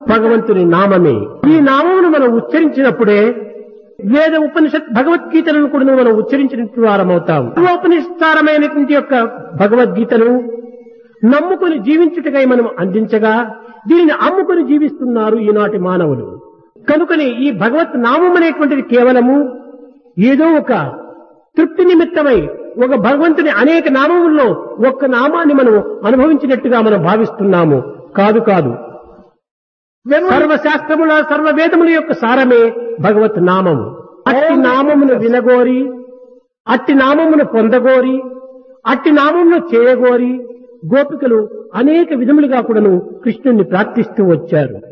భగవంతుని నామమే ఈ నామమును మనం ఉచ్చరించినప్పుడే వేద ఉపనిషత్ భగవద్గీతలను కూడా మనం ఉచ్చరించినట్టు వారమవుతాం ఉపనిష్టారమైనటువంటి యొక్క భగవద్గీతను నమ్ముకుని జీవించుటకై మనం అందించగా దీనిని అమ్ముకుని జీవిస్తున్నారు ఈనాటి మానవులు కనుకని ఈ భగవత్ నామం అనేటువంటిది కేవలము ఏదో ఒక తృప్తి నిమిత్తమై ఒక భగవంతుని అనేక నామముల్లో ఒక్క నామాన్ని మనం అనుభవించినట్టుగా మనం భావిస్తున్నాము కాదు కాదు సర్వశాస్త్రముల సర్వ వేదముల యొక్క సారమే భగవత్ నామము అట్టి నామమును వినగోరి అట్టి నామమును పొందగోరి అట్టి నామమును చేయగోరి గోపికలు అనేక విధములుగా కూడాను కృష్ణుణ్ణి ప్రార్థిస్తూ వచ్చారు